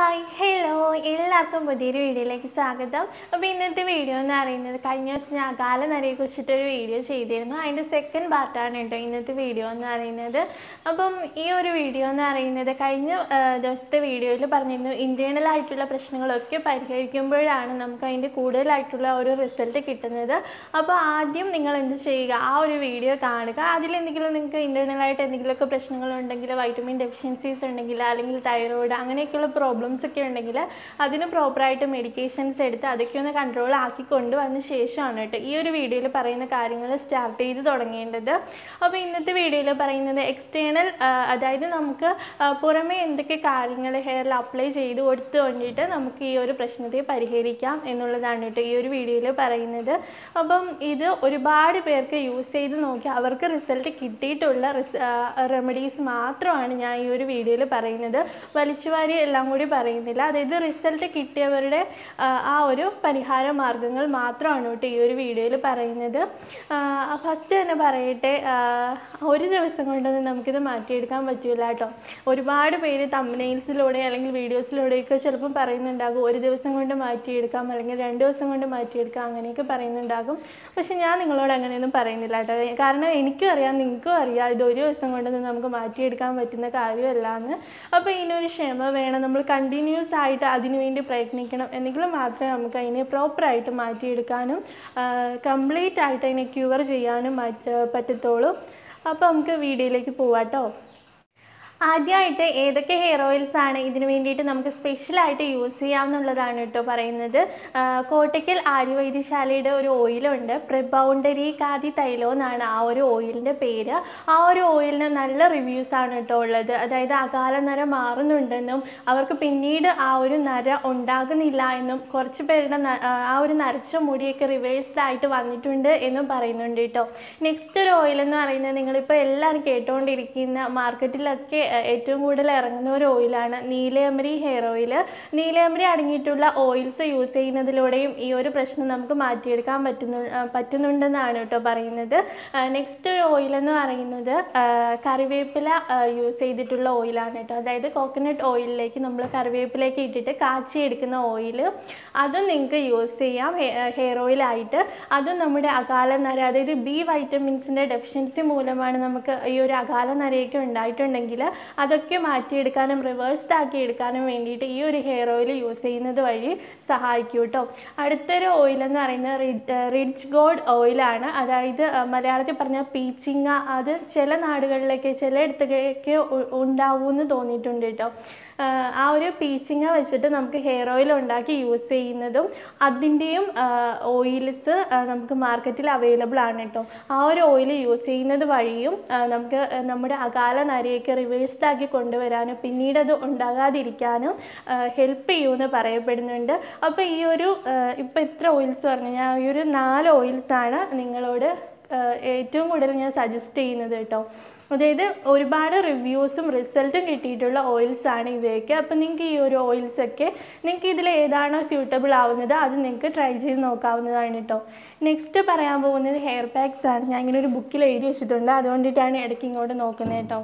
hi hello എല്ലാവർക്കും പുതിയൊരു വീഡിയോയിലേക്ക് സ്വാഗതം അപ്പോൾ ഇന്നത്തെ വീഡിയോ എന്ന് പറയുന്നത് കഴിഞ്ഞ ദിവസം ഞാൻ അകാല നരയെ കുറിച്ചിട്ടൊരു വീഡിയോ ചെയ്തിരുന്നു അതിൻ്റെ സെക്കൻഡ് പാർട്ടാണ് കേട്ടോ ഇന്നത്തെ വീഡിയോ എന്ന് പറയുന്നത് അപ്പം ഈ ഒരു വീഡിയോ എന്ന് പറയുന്നത് കഴിഞ്ഞ ആ, ദിവസത്തെ വീഡിയോയിൽ പറഞ്ഞിരുന്നു ഇൻറ്റേർണൽ ആയിട്ടുള്ള പ്രശ്നങ്ങളൊക്കെ പരിഹരിക്കുമ്പോഴാണ് നമുക്ക് അതിൻ്റെ കൂടുതലായിട്ടുള്ള ഒരു റിസൾട്ട് കിട്ടുന്നത് അപ്പോൾ ആദ്യം നിങ്ങൾ എന്ത് ചെയ്യുക ആ ഒരു വീഡിയോ കാണുക അതിലെന്തെങ്കിലും നിങ്ങൾക്ക് ഇൻറ്റേർണലായിട്ട് എന്തെങ്കിലുമൊക്കെ പ്രശ്നങ്ങളുണ്ടെങ്കിൽ വൈറ്റമിൻ ഡെഫിഷ്യൻസീസ് ഉണ്ടെങ്കിൽ അല്ലെങ്കിൽ തൈറോയിഡ് അങ്ങനെയൊക്കെയുള്ള പ്രോബ്ലംസ് ഒക്കെ ഉണ്ടെങ്കിൽ അതിന് പ്രോപ്പറായിട്ട് മെഡിക്കേഷൻസ് എടുത്ത് അതൊക്കെ ഒന്ന് കൺട്രോൾ ആക്കി കൊണ്ടുവന്ന ശേഷമാണ് കേട്ടോ ഈ ഒരു വീഡിയോയിൽ പറയുന്ന കാര്യങ്ങൾ സ്റ്റാർട്ട് ചെയ്ത് തുടങ്ങേണ്ടത് അപ്പോൾ ഇന്നത്തെ വീഡിയോയിൽ പറയുന്നത് എക്സ്റ്റേണൽ അതായത് നമുക്ക് ആ, പുറമേ എന്തൊക്കെ കാര്യങ്ങൾ ഹെയറിൽ അപ്ലൈ ചെയ്ത് കൊടുത്തു കൊണ്ടിട്ട് നമുക്ക് ഈ ഒരു പ്രശ്നത്തെ പരിഹരിക്കാം എന്നുള്ളതാണ് കേട്ടോ ഈ ഒരു വീഡിയോയിൽ പറയുന്നത് അപ്പം ഇത് ഒരുപാട് പേർക്ക് യൂസ് ചെയ്ത് നോക്കി അവർക്ക് റിസൾട്ട് കിട്ടിയിട്ടുള്ള റെമഡീസ് മാത്രമാണ് ഞാൻ ഈ ഒരു വീഡിയോയിൽ പറയുന്നത് വലിച്ചുവാരി എല്ലാം കൂടി പറയുന്നില്ല അതായത് റിസൾട്ട് കിട്ടിയവരുടെ ആ, ആ ഒരു പരിഹാര മാർഗങ്ങൾ മാത്രമാണ് കേട്ടോ ഈ ഒരു വീഡിയോയിൽ പറയുന്നത് ഫസ്റ്റ് തന്നെ പറയട്ടെ ആ, ഒരു ദിവസം കൊണ്ടൊന്നും നമുക്കിത് മാറ്റിയെടുക്കാൻ പറ്റില്ല കേട്ടോ ഒരുപാട് പേര് തമ്പനെയിൽസിലൂടെ അല്ലെങ്കിൽ വീഡിയോസിലൂടെയൊക്കെ ചിലപ്പം പറയുന്നുണ്ടാകും ഒരു ദിവസം കൊണ്ട് മാറ്റിയെടുക്കാം അല്ലെങ്കിൽ രണ്ട് ദിവസം കൊണ്ട് മാറ്റിയെടുക്കാം അങ്ങനെയൊക്കെ പറയുന്നുണ്ടാകും പക്ഷെ ഞാൻ നിങ്ങളോട് അങ്ങനെയൊന്നും പറയുന്നില്ല കേട്ടോ കാരണം എനിക്കും അറിയാം നിങ്ങൾക്കും അറിയാം ഇത് ഒരു ദിവസം കൊണ്ടൊന്നും നമുക്ക് മാറ്റിയെടുക്കാൻ പറ്റുന്ന കാര്യമല്ല എന്ന് അപ്പോൾ ഇതിനൊരു ക്ഷമ വേണം നമ്മൾ കണ്ടിന്യൂസ് ആയിട്ട് അതിനുവേണ്ടി പ്രയത്നിക്കണം എന്നെങ്കിലും മാത്രമേ നമുക്ക് അതിനെ പ്രോപ്പറായിട്ട് മാറ്റിയെടുക്കാനും കംപ്ലീറ്റ് ആയിട്ട് അതിനെ ക്യൂർ ചെയ്യാനും മാറ്റ പറ്റത്തുള്ളൂ അപ്പോൾ നമുക്ക് വീഡിയോയിലേക്ക് പോവാം കേട്ടോ ആദ്യമായിട്ട് ഏതൊക്കെ ഹെയർ ഓയിൽസ് ആണ് ഇതിന് വേണ്ടിയിട്ട് നമുക്ക് സ്പെഷ്യലായിട്ട് യൂസ് ചെയ്യാമെന്നുള്ളതാണ് കേട്ടോ പറയുന്നത് ആ, കോട്ടയ്ക്കൽ ആര്യവൈദ്യശാലയുടെ ഒരു ഓയിലുണ്ട് പ്രിബൗണ്ടരി കാതി തൈലോ എന്നാണ് ആ ഒരു ഓയിലിൻ്റെ പേര് ആ ഒരു ഓയിലിന് നല്ല റിവ്യൂസ് ആണ് കേട്ടോ ഉള്ളത് അതായത് അകാല നര മാറുന്നുണ്ടെന്നും അവർക്ക് പിന്നീട് ആ ഒരു നര ഉണ്ടാകുന്നില്ല എന്നും കുറച്ച് പേരുടെ ന- ആ, ആ ഒരു നരച്ച മുടിയൊക്കെ റിവേഴ്സ്ഡ് ആയിട്ട് വന്നിട്ടുണ്ട് എന്നും പറയുന്നുണ്ട് കേട്ടോ നെക്സ്റ്റ് ഒരു ഓയിൽ എന്ന് പറയുന്നത് നിങ്ങളിപ്പോൾ എല്ലാവരും കേട്ടുകൊണ്ടിരിക്കുന്ന മാർക്കറ്റിലൊക്കെ ആ, ഏറ്റവും കൂടുതൽ ഇറങ്ങുന്ന ഒരു ഓയിലാണ് നീലയമരി ഹെയർ ഓയിൽ നീലയമരി അടങ്ങിയിട്ടുള്ള ഓയിൽസ് യൂസ് ചെയ്യുന്നതിലൂടെയും ഈ ഒരു പ്രശ്നം നമുക്ക് മാറ്റിയെടുക്കാൻ പറ്റുന്നു ആ, പറ്റുന്നുണ്ടെന്നാണ് കേട്ടോ പറയുന്നത് നെക്സ്റ്റ് ഒരു ഓയിൽ എന്ന് പറയുന്നത് ആ, കറിവേപ്പില യൂസ് ചെയ്തിട്ടുള്ള ഓയിലാണ് കേട്ടോ അതായത് കോക്കനട്ട് ഓയിലിലേക്ക് നമ്മൾ കറിവേപ്പിലേക്ക് ഇട്ടിട്ട് കാച്ചിയെടുക്കുന്ന ഓയിൽ അതും നിങ്ങൾക്ക് യൂസ് ചെയ്യാം ഹെയർ ഓയിലായിട്ട് അതും നമ്മുടെ അകാല നര അതായത് ബി വൈറ്റമിൻസിൻ്റെ ഡെഫിഷ്യൻസി മൂലമാണ് നമുക്ക് ഈ ഒരു അകാല നരയൊക്കെ ഉണ്ടായിട്ടുണ്ടെങ്കിൽ അതൊക്കെ മാറ്റിയെടുക്കാനും റിവേഴ്സ്ഡ് ആക്കി എടുക്കാനും വേണ്ടിയിട്ട് ഈ ഒരു ഹെയർ ഓയിൽ യൂസ് ചെയ്യുന്നത് വഴി സഹായിക്കും കേട്ടോ അടുത്തൊരു ഓയിൽ എന്ന് പറയുന്നത് റിഡ് റിഡ്ജ് ഗോൾഡ് ഓയിലാണ് അതായത് ആ, മലയാളത്തിൽ പറഞ്ഞാൽ പീച്ചിങ്ങ അത് ചില നാടുകളിലൊക്കെ ചിലയിടത്തൊക്കെ ഉണ്ടാവുമെന്ന് തോന്നിയിട്ടുണ്ട് കേട്ടോ ആ, ആ ഒരു പീച്ചിങ്ങ വെച്ചിട്ട് നമുക്ക് ഹെയർ ഓയിൽ ഉണ്ടാക്കി യൂസ് ചെയ്യുന്നതും അതിൻ്റെയും ഓയിൽസ് നമുക്ക് മാർക്കറ്റിൽ അവൈലബിൾ ആണ് കേട്ടോ ആ ഒരു ഓയിൽ യൂസ് ചെയ്യുന്നത് വഴിയും ആ, നമുക്ക് ആ, നമ്മുടെ അകാല നരയൊക്കെ റിവേഴ്സ്ഡ് ആക്കി കൊണ്ടുവരാനും പിന്നീട് അത് ഉണ്ടാകാതിരിക്കാനും ഹെൽപ്പ് ചെയ്യുമെന്ന് പറയപ്പെടുന്നുണ്ട് അപ്പോൾ ഈ ഒരു ഇപ്പോൾ ഇത്ര ഓയിൽസ് പറഞ്ഞു ഞാൻ ഈ ഒരു നാല് ഓയിൽസാണ് നിങ്ങളോട് ആ, ഏറ്റവും കൂടുതൽ ഞാൻ സജസ്റ്റ് ചെയ്യുന്നത് കേട്ടോ അതായത് ഒരുപാട് റിവ്യൂസും റിസൾട്ടും കിട്ടിയിട്ടുള്ള ഓയിൽസ് ആണ് ഇവയൊക്കെ അപ്പോൾ നിങ്ങൾക്ക് ഈ ഒരു ഓയിൽസ് ഒക്കെ നിങ്ങൾക്ക് ഇതിൽ ഏതാണോ സ്യൂട്ടബിൾ ആവുന്നത് അത് നിങ്ങൾക്ക് ട്രൈ ചെയ്ത് നോക്കാവുന്നതാണ് കേട്ടോ നെക്സ്റ്റ് പറയാൻ പോകുന്നത് ഹെയർ പാക്സ് ആണ് ഞാൻ ഇങ്ങനെ ഒരു ബുക്കിൽ എഴുതി വെച്ചിട്ടുണ്ട് അതുകൊണ്ടിട്ടാണ് ഇടയ്ക്ക് ഇങ്ങോട്ട് നോക്കുന്നത് കേട്ടോ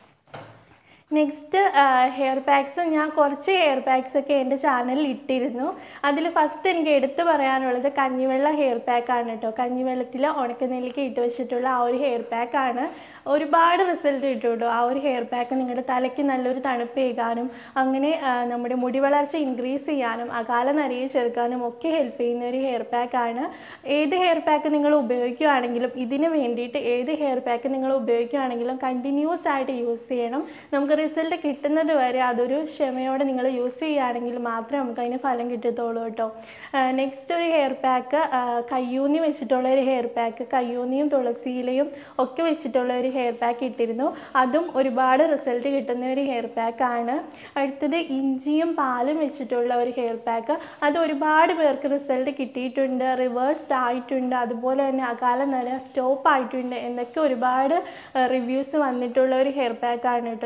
നെക്സ്റ്റ് ഹെയർ പാക്സ് ഞാൻ കുറച്ച് ഹെയർ പാക്സ് ഒക്കെ എൻ്റെ ചാനലിൽ ഇട്ടിരുന്നു അതിൽ ഫസ്റ്റ് എനിക്ക് എടുത്തു പറയാനുള്ളത് കഞ്ഞിവെള്ള ഹെയർ പാക്കാണ് കേട്ടോ കഞ്ഞിവെള്ളത്തിൽ ഉണക്കനെല്ലിക്ക് ഇട്ട് വെച്ചിട്ടുള്ള ആ ഒരു ഹെയർ പാക്കാണ് ഒരുപാട് റിസൾട്ട് കിട്ടും കേട്ടോ ആ ഒരു ഹെയർ പാക്ക് നിങ്ങളുടെ തലയ്ക്ക് നല്ലൊരു തണുപ്പ് ഏകാനും അങ്ങനെ ആ, നമ്മുടെ മുടി വളർച്ച ഇൻക്രീസ് ചെയ്യാനും അകാല നരയെ ചെറുക്കാനും ഒക്കെ ഹെൽപ്പ് ചെയ്യുന്ന ഒരു ഹെയർ പാക്കാണ് ഏത് ഹെയർ പാക്ക് നിങ്ങൾ ഉപയോഗിക്കുകയാണെങ്കിലും ഇതിന് വേണ്ടിയിട്ട് ഏത് ഹെയർ പാക്ക് നിങ്ങൾ ഉപയോഗിക്കുകയാണെങ്കിലും കണ്ടിന്യൂസ് ആയിട്ട് യൂസ് ചെയ്യണം നമുക്ക് റിസൾട്ട് കിട്ടുന്നത് വരെ അതൊരു ക്ഷമയോടെ നിങ്ങൾ യൂസ് ചെയ്യുകയാണെങ്കിൽ മാത്രമേ നമുക്ക് അതിന് ഫലം കിട്ടത്തുള്ളൂ കേട്ടോ നെക്സ്റ്റ് ഒരു ഹെയർ പാക്ക് കയ്യൂന്നി വെച്ചിട്ടുള്ള ഒരു ഹെയർ പാക്ക് കയ്യൂന്നിയും തുളസിയിലയും ഒക്കെ വെച്ചിട്ടുള്ള ഒരു ഹെയർ പാക്ക് ഇട്ടിരുന്നു അതും ഒരുപാട് റിസൾട്ട് കിട്ടുന്ന ഒരു ഹെയർ പാക്കാണ് അടുത്തത് ഇഞ്ചിയും പാലും വെച്ചിട്ടുള്ള ഒരു ഹെയർ പാക്ക് അത് ഒരുപാട് പേർക്ക് റിസൾട്ട് കിട്ടിയിട്ടുണ്ട് റിവേഴ്സ്ഡ് ആയിട്ടുണ്ട് അതുപോലെ തന്നെ അകാല നര സ്റ്റോപ്പ് ആയിട്ടുണ്ട് എന്നൊക്കെ ഒരുപാട് റിവ്യൂസ് വന്നിട്ടുള്ള ഒരു ഹെയർ പാക്കാണ് കേട്ടോ ഇഞ്ചിയും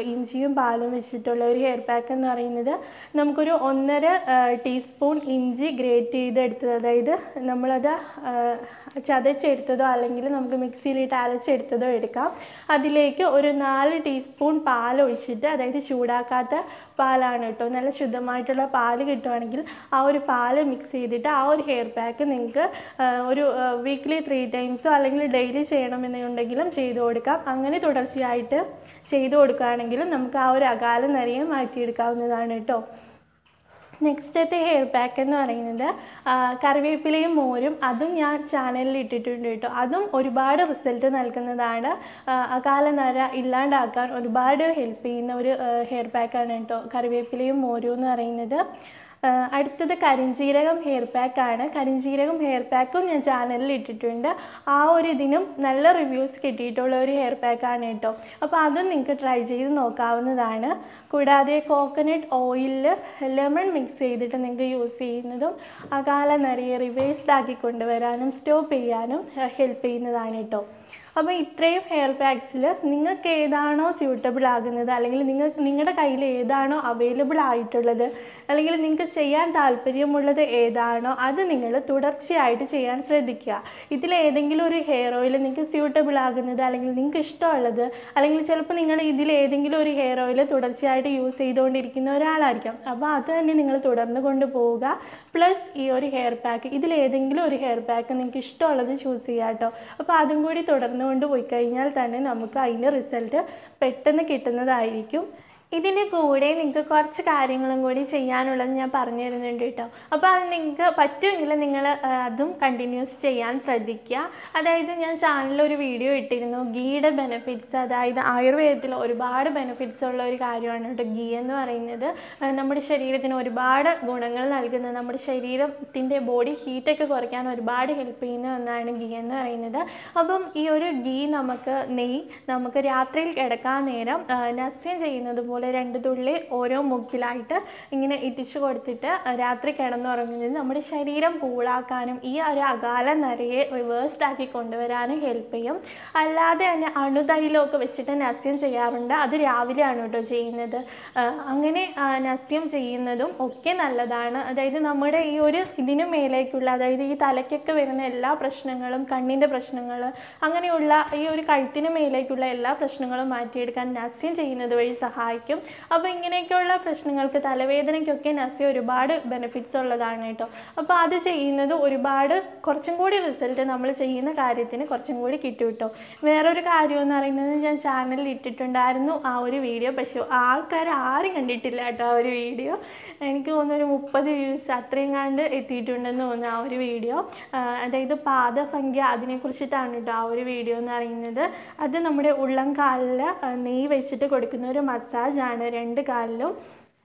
ഇഞ്ചിയും പാലും വെച്ചിട്ടുള്ള ഒരു ഹെയർ പാക്ക് എന്ന് പറയുന്നത് നമുക്കൊരു ഒന്നര ടീസ്പൂൺ ഇഞ്ചി ഗ്രേറ്റ് ചെയ്തെടുത്തത് അതായത് നമ്മളത് ആ, ചതച്ചെടുത്തതോ അല്ലെങ്കിൽ നമുക്ക് മിക്സിയിലിട്ട് അരച്ചെടുത്തതോ എടുക്കാം അതിലേക്ക് ഒരു നാല് ടീസ്പൂൺ പാൽ ഒഴിച്ചിട്ട് അതായത് ചൂടാക്കാത്ത പാലാണ് കേട്ടോ നല്ല ശുദ്ധമായിട്ടുള്ള പാല് കിട്ടുവാണെങ്കിൽ ആ ഒരു പാല് മിക്സ് ചെയ്തിട്ട് ആ ഒരു ഹെയർ പാക്ക് നിങ്ങൾക്ക് ഒരു വീക്ക്ലി ത്രീ ടൈംസോ അല്ലെങ്കിൽ ഡെയിലി ചെയ്യണമെന്നുണ്ടെങ്കിലും ചെയ്തു കൊടുക്കാം അങ്ങനെ തുടർച്ചയായിട്ട് ചെയ്തു കൊടുക്കുകയാണെങ്കിലും നമുക്ക് ആ ഒരു അകാലം നിറയെ മാറ്റിയെടുക്കാവുന്നതാണ് കേട്ടോ നെക്സ്റ്റത്തെ ഹെയർ പാക്ക് എന്ന് പറയുന്നത് ആ, കറിവേപ്പിലയും മോരും അതും ഞാൻ ചാനലിൽ ഇട്ടിട്ടുണ്ട് കേട്ടോ അതും ഒരുപാട് റിസൾട്ട് നൽകുന്നതാണ് ആ, അകാല നര ഇല്ലാണ്ടാക്കാൻ ഒരുപാട് ഹെൽപ്പ് ചെയ്യുന്ന ഒരു ഹെയർ പാക്കാണ് കേട്ടോ കറിവേപ്പിലയും മോരും എന്ന് പറയുന്നത് ആ, അടുത്തത് കരിഞ്ജീരകം ഹെയർ പാക്കാണ് കരിഞ്ജീരകം ഹെയർ പാക്കും ഞാൻ ചാനലിൽ ഇട്ടിട്ടുണ്ട് ആ ഒരു ഇതിനും നല്ല റിവ്യൂസ് കിട്ടിയിട്ടുള്ള ഒരു ഹെയർ പാക്കാണ് കേട്ടോ അപ്പോൾ അതും നിങ്ങൾക്ക് ട്രൈ ചെയ്ത് നോക്കാവുന്നതാണ് കൂടാതെ കോക്കനട്ട് ഓയിലിൽ ലെമൺ മിക്സ് ചെയ്തിട്ട് നിങ്ങൾക്ക് യൂസ് ചെയ്യുന്നതും അകാല നിറയെ റിവേഴ്സ്ഡ് ആക്കി കൊണ്ടുവരാനും സ്റ്റോപ്പ് ചെയ്യാനും ഹെൽപ്പ് ചെയ്യുന്നതാണ് കേട്ടോ അപ്പോൾ ഇത്രയും ഹെയർ പാക്സിൽ നിങ്ങൾക്ക് ഏതാണോ സ്യൂട്ടബിൾ ആകുന്നത് അല്ലെങ്കിൽ നിങ്ങൾ നിങ്ങളുടെ കയ്യിൽ ഏതാണോ അവൈലബിൾ ആയിട്ടുള്ളത് അല്ലെങ്കിൽ നിങ്ങൾക്ക് ചെയ്യാൻ താല്പര്യമുള്ളത് ഏതാണോ അത് നിങ്ങൾ തുടർച്ചയായിട്ട് ചെയ്യാൻ ശ്രദ്ധിക്കുക ഇതിൽ ഏതെങ്കിലും ഒരു ഹെയർ ഓയിൽ നിങ്ങൾക്ക് സ്യൂട്ടബിൾ ആകുന്നത് അല്ലെങ്കിൽ നിങ്ങൾക്ക് ഇഷ്ടമുള്ളത് അല്ലെങ്കിൽ ചിലപ്പോൾ നിങ്ങൾ ഇതിൽ ഏതെങ്കിലും ഒരു ഹെയർ ഓയിൽ തുടർച്ചയായിട്ട് യൂസ് ചെയ്തുകൊണ്ടിരിക്കുന്ന ഒരാളായിരിക്കും അപ്പോൾ അത് തന്നെ നിങ്ങൾ തുടർന്ന് കൊണ്ടുപോവുക പ്ലസ് ഈ ഒരു ഹെയർ പാക്ക് ഇതിൽ ഏതെങ്കിലും ഒരു ഹെയർ പാക്ക് നിങ്ങൾക്ക് ഇഷ്ടമുള്ളത് ചൂസ് ചെയ്യുക കേട്ടോ അപ്പോൾ അതും കൂടി തുടർന്ന് കൊണ്ട് പോയി കഴിഞ്ഞാൽ തന്നെ നമുക്ക് അതിൻ്റെ റിസൾട്ട് പെട്ടെന്ന് കിട്ടുന്നതായിരിക്കും ഇതിൻ്റെ കൂടെ നിങ്ങൾക്ക് കുറച്ച് കാര്യങ്ങളും കൂടി ചെയ്യാനുള്ളത് ഞാൻ പറഞ്ഞു തരുന്നുണ്ട് കേട്ടോ അപ്പോൾ അത് നിങ്ങൾക്ക് പറ്റുമെങ്കിൽ നിങ്ങൾ അതും കണ്ടിന്യൂസ് ചെയ്യാൻ ശ്രദ്ധിക്കുക അതായത് ഞാൻ ചാനലിൽ ഒരു വീഡിയോ ഇട്ടിരുന്നു ഗീയുടെ ബെനിഫിറ്റ്സ് അതായത് ആയുർവേദത്തിൽ ഒരുപാട് ബെനിഫിറ്റ്സ് ഉള്ള ഒരു കാര്യമാണ് കേട്ടോ ഗീ എന്ന് പറയുന്നത് ആ, നമ്മുടെ ശരീരത്തിന് ഒരുപാട് ഗുണങ്ങൾ നൽകുന്ന നമ്മുടെ ശരീരത്തിൻ്റെ ബോഡി ഹീറ്റൊക്കെ കുറയ്ക്കാൻ ഒരുപാട് ഹെൽപ്പ് ചെയ്യുന്ന ഒന്നാണ് ഗീ എന്ന് പറയുന്നത് അപ്പം ഈ ഒരു ഗീ നമുക്ക് നെയ്യ് നമുക്ക് രാത്രിയിൽ കിടക്കാൻ നേരം ആ, നസ്യം ചെയ്യുന്നത് പോലെ രണ്ട് തുള്ളി ഓരോ മുക്കിലായിട്ട് ഇങ്ങനെ ഇറ്റിച്ചു കൊടുത്തിട്ട് ആ, രാത്രി കിടന്നുറങ്ങുന്നത് നമ്മുടെ ശരീരം കൂളാക്കാനും ഈ ഒരു അകാല നരയെ റിവേഴ്സ്ഡ് ആക്കി കൊണ്ടുവരാനും ഹെൽപ്പ് ചെയ്യും അല്ലാതെ തന്നെ അണുതൈലമൊക്കെ വെച്ചിട്ട് നസ്യം ചെയ്യാറുണ്ട് അത് രാവിലെയാണ് കേട്ടോ ചെയ്യുന്നത് ആ, അങ്ങനെ ആ, നസ്യം ചെയ്യുന്നതും ഒക്കെ നല്ലതാണ് അതായത് നമ്മുടെ ഈ ഒരു ഇതിനു മേലേക്കുള്ള അതായത് ഈ തലയ്ക്കൊക്കെ വരുന്ന എല്ലാ പ്രശ്നങ്ങളും കണ്ണിൻ്റെ പ്രശ്നങ്ങൾ അങ്ങനെയുള്ള ഈ ഒരു കഴുത്തിന് മേലേക്കുള്ള എല്ലാ പ്രശ്നങ്ങളും മാറ്റിയെടുക്കാൻ നസ്യം ചെയ്യുന്നത് വഴി സഹായിക്കും അപ്പോൾ ഇങ്ങനെയൊക്കെയുള്ള പ്രശ്നങ്ങൾക്ക് തലവേദനയ്ക്കൊക്കെ നസ്യം ഒരുപാട് ബെനിഫിറ്റ്സ് ഉള്ളതാണ് കേട്ടോ അപ്പോൾ അത് ചെയ്യുന്നത് ഒരുപാട് കുറച്ചും കൂടി റിസൾട്ട് നമ്മൾ ചെയ്യുന്ന കാര്യത്തിന് കുറച്ചും കൂടി കിട്ടും കേട്ടോ വേറൊരു കാര്യം എന്ന് പറയുന്നത് ഞാൻ ചാനലിൽ ഇട്ടിട്ടുണ്ടായിരുന്നു ആ ഒരു വീഡിയോ പക്ഷേ ആൾക്കാർ ആരും കണ്ടിട്ടില്ല കേട്ടോ ആ ഒരു വീഡിയോ എനിക്ക് തോന്നുന്നു ഒരു മുപ്പത് വ്യൂസ് അത്രയും കണ്ട് എത്തിയിട്ടുണ്ടെന്ന് തോന്നുന്നു ആ ഒരു വീഡിയോ അതായത് പാദഭംഗ്യ അതിനെക്കുറിച്ചിട്ടാണ് കേട്ടോ ആ ഒരു വീഡിയോ എന്ന് പറയുന്നത് അത് നമ്മുടെ ഉള്ളം കാലിൽ നെയ്യ് വെച്ചിട്ട് കൊടുക്കുന്ന ഒരു മസാജാണ് രണ്ട് കാലിലും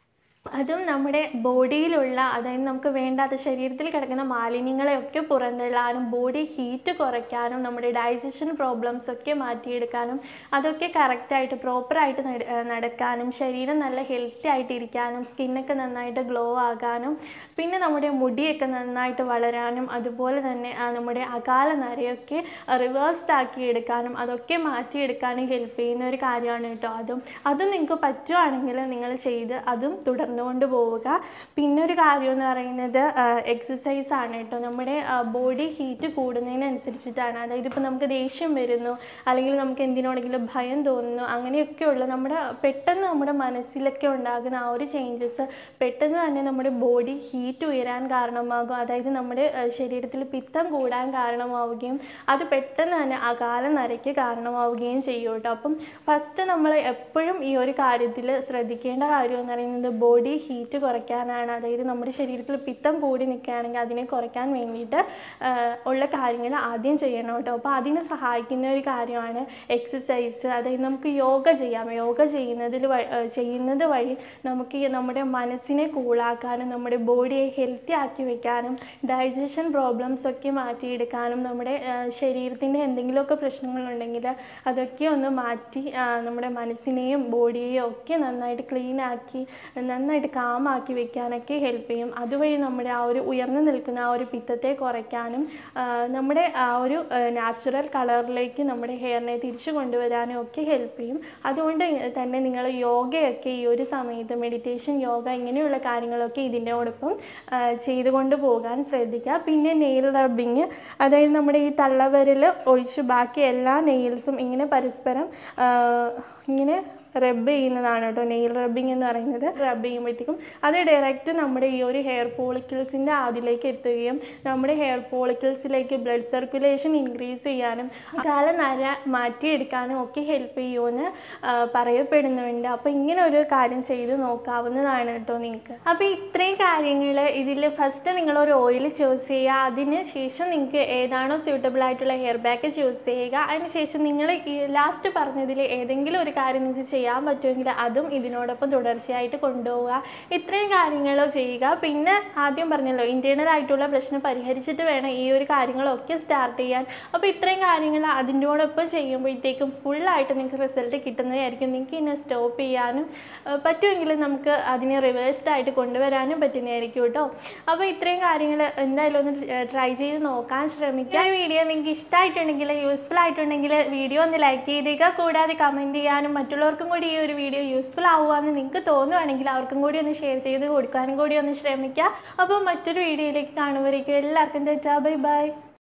അതും നമ്മുടെ ബോഡിയിലുള്ള അതായത് നമുക്ക് വേണ്ടാത്ത ശരീരത്തിൽ കിടക്കുന്ന മാലിന്യങ്ങളെയൊക്കെ പുറന്തള്ളാനും ബോഡി ഹീറ്റ് കുറയ്ക്കാനും നമ്മുടെ ഡൈജഷൻ പ്രോബ്ലംസ് ഒക്കെ മാറ്റിയെടുക്കാനും അതൊക്കെ കറക്റ്റായിട്ട് പ്രോപ്പറായിട്ട് നടക്കാനും ശരീരം നല്ല ഹെൽത്തി ആയിട്ട് ഇരിക്കാനും സ്കിന്നൊക്കെ നന്നായിട്ട് ഗ്ലോ ആകാനും പിന്നെ നമ്മുടെ മുടിയൊക്കെ നന്നായിട്ട് വളരാനും അതുപോലെ തന്നെ ആ, നമ്മുടെ അകാല നരയൊക്കെ റിവേഴ്സ്ഡ് ആക്കി എടുക്കാനും അതൊക്കെ മാറ്റിയെടുക്കാനും ഹെൽപ്പ് ചെയ്യുന്ന ഒരു കാര്യമാണ് കേട്ടോ അതും അതും നിങ്ങൾക്ക് പറ്റുവാണെങ്കിൽ നിങ്ങൾ ചെയ്ത് അതും തുടർന്നുകൊണ്ട് പോവുക പിന്നെ ഒരു കാര്യം എന്ന് പറയുന്നത് എക്സസൈസ് ആണ് കേട്ടോ നമ്മുടെ ബോഡി ഹീറ്റ് കൂടുന്നതിനനുസരിച്ചിട്ടാണ് അതായത് ഇപ്പോൾ നമുക്ക് ദേഷ്യം വരുന്നു അല്ലെങ്കിൽ നമുക്ക് എന്തിനോടെങ്കിലും ഭയം തോന്നുന്നു അങ്ങനെയൊക്കെയുള്ള നമ്മുടെ പെട്ടെന്ന് നമ്മുടെ മനസ്സിലൊക്കെ ഉണ്ടാകുന്ന ആ ഒരു ചേഞ്ചസ് പെട്ടെന്ന് തന്നെ നമ്മുടെ ബോഡി ഹീറ്റ് ഉയരാൻ കാരണമാകും അതായത് നമ്മുടെ ആ, ശരീരത്തിൽ പിത്തം കൂടാൻ കാരണമാവുകയും അത് പെട്ടെന്ന് തന്നെ അകാല നരയ്ക്ക് കാരണമാവുകയും ചെയ്യും കേട്ടോ അപ്പം ഫസ്റ്റ് നമ്മൾ എപ്പോഴും ഈ ഒരു കാര്യത്തിൽ ശ്രദ്ധിക്കേണ്ട കാര്യം എന്ന് പറയുന്നത് ബോഡി ഹീറ്റ് കുറയ്ക്കാനാണ് അതായത് നമ്മുടെ ശരീരത്തിൽ പിത്തം കൂടി നിൽക്കുകയാണെങ്കിൽ അതിനെ കുറയ്ക്കാൻ വേണ്ടിയിട്ട് ആ, ഉള്ള കാര്യങ്ങൾ ആദ്യം ചെയ്യണം കേട്ടോ അപ്പോൾ അതിന് സഹായിക്കുന്ന ഒരു കാര്യമാണ് എക്സസൈസ് അതായത് നമുക്ക് യോഗ ചെയ്യാം യോഗ ചെയ്യുന്നതിൽ വ- ആ, ചെയ്യുന്നത് വഴി നമുക്ക് ഈ നമ്മുടെ മനസ്സിനെ കൂളാക്കാനും നമ്മുടെ ബോഡിയെ ഹെൽത്തി ആക്കി വെക്കാനും ഡൈജഷൻ പ്രോബ്ലംസ് ഒക്കെ മാറ്റിയെടുക്കാനും നമ്മുടെ ശരീരത്തിൻ്റെ എന്തെങ്കിലുമൊക്കെ പ്രശ്നങ്ങളുണ്ടെങ്കിൽ അതൊക്കെ ഒന്ന് മാറ്റി ആ, നമ്മുടെ മനസ്സിനെയും ബോഡിയെയും ഒക്കെ നന്നായിട്ട് ക്ലീൻ ആക്കി നന്നായി നന്നായിട്ട് കാമാക്കി വെക്കാനൊക്കെ ഹെൽപ്പ് ചെയ്യും അതുവഴി നമ്മുടെ ആ ഒരു ഉയർന്നു നിൽക്കുന്ന ആ ഒരു പിത്തത്തെ കുറയ്ക്കാനും ആ, നമ്മുടെ ആ ഒരു നാച്ചുറൽ കളറിലേക്ക് നമ്മുടെ ഹെയറിനെ തിരിച്ചു കൊണ്ടുവരാനും ഒക്കെ ഹെൽപ്പ് ചെയ്യും അതുകൊണ്ട് തന്നെ നിങ്ങൾ യോഗയൊക്കെ ഈ ഒരു സമയത്ത് മെഡിറ്റേഷൻ യോഗ ഇങ്ങനെയുള്ള കാര്യങ്ങളൊക്കെ ഇതിനോടൊപ്പം ആ, ചെയ്തുകൊണ്ട് പോകാൻ ശ്രദ്ധിക്കുക പിന്നെ നെയിൽ റബ്ബിങ് അതായത് നമ്മുടെ ഈ തള്ളവിരൽ ഒഴിച്ച് ബാക്കി എല്ലാ നെയിൽസും ഇങ്ങനെ പരസ്പരം ആ, ഇങ്ങനെ റബ്ബ് ചെയ്യുന്നതാണ് കേട്ടോ നെയിൽ റബ്ബിങ് എന്ന് പറയുന്നത് റബ്ബ് ചെയ്യുമ്പോഴത്തേക്കും അത് ഡയറക്റ്റ് നമ്മുടെ ഈ ഒരു ഹെയർ ഫോളിക്കിൾസിൻ്റെ അതിലേക്ക് എത്തുകയും നമ്മുടെ ഹെയർ ഫോളിക്കിൾസിലേക്ക് ബ്ലഡ് സർക്കുലേഷൻ ഇൻക്രീസ് ചെയ്യാനും കാല നര മാറ്റിയെടുക്കാനും ഒക്കെ ഹെൽപ്പ് ചെയ്യുമെന്ന് ആ, പറയപ്പെടുന്നുണ്ട് അപ്പോൾ ഇങ്ങനെ ഒരു കാര്യം ചെയ്ത് നോക്കാവുന്നതാണ് കേട്ടോ നിങ്ങൾക്ക് അപ്പോൾ ഇത്രയും കാര്യങ്ങൾ ഇതിൽ ഫസ്റ്റ് നിങ്ങളൊരു ഓയിൽ ചൂസ് ചെയ്യുക അതിന് ശേഷം നിങ്ങൾക്ക് ഏതാണോ സ്യൂട്ടബിൾ ആയിട്ടുള്ള ഹെയർ ബാക്ക് ചൂസ് ചെയ്യുക അതിന് ശേഷം നിങ്ങൾ ഈ ലാസ്റ്റ് പറഞ്ഞതിൽ ഏതെങ്കിലും ഒരു കാര്യം നിങ്ങൾക്ക് ചെയ്യാൻ പറ്റുമെങ്കിൽ അതും ഇതിനോടൊപ്പം തുടർച്ചയായിട്ട് കൊണ്ടുപോവുക ഇത്രയും കാര്യങ്ങൾ ചെയ്യുക പിന്നെ ആദ്യം പറഞ്ഞല്ലോ ഇൻറ്റേർണൽ ആയിട്ടുള്ള പ്രശ്നം പരിഹരിച്ചിട്ട് വേണം ഈ ഒരു കാര്യങ്ങളൊക്കെ സ്റ്റാർട്ട് ചെയ്യാൻ അപ്പോൾ ഇത്രയും കാര്യങ്ങൾ അതിൻ്റെയോടൊപ്പം ചെയ്യുമ്പോഴത്തേക്കും ഫുള്ളായിട്ട് നിങ്ങൾക്ക് റിസൾട്ട് കിട്ടുന്നതായിരിക്കും നിങ്ങൾക്ക് ഇതിനെ സ്റ്റോപ്പ് ചെയ്യാനും ഏഹ് പറ്റുമെങ്കിൽ നമുക്ക് അതിനെ റിവേഴ്സ്ഡ് ആയിട്ട് കൊണ്ടുവരാനും പറ്റുന്നതായിരിക്കും കേട്ടോ അപ്പോൾ ഇത്രയും കാര്യങ്ങൾ എന്തായാലും ഒന്ന് ട്രൈ ചെയ്ത് നോക്കാൻ ശ്രമിക്കുക ഈ വീഡിയോ നിങ്ങൾക്ക് ഇഷ്ടമായിട്ടുണ്ടെങ്കിൽ യൂസ്ഫുൾ ആയിട്ടുണ്ടെങ്കിൽ വീഡിയോ ഒന്ന് ലൈക്ക് ചെയ്തേക്കുക കൂടാതെ കമൻറ്റ് ചെയ്യാനും മറ്റുള്ളവർക്കും കൂടി ഈ ഒരു വീഡിയോ യൂസ്ഫുൾ ആവുകയെന്ന് നിങ്ങൾക്ക് തോന്നുവാണെങ്കിൽ അവർക്കും കൂടി ഒന്ന് ഷെയർ ചെയ്ത് കൊടുക്കാനും കൂടി ഒന്ന് ശ്രമിക്കുക അപ്പോൾ മറ്റൊരു വീഡിയോയിലേക്ക് കാണുമ്പോഴേക്കും എല്ലാവർക്കും തെറ്റാ ബൈ ബൈ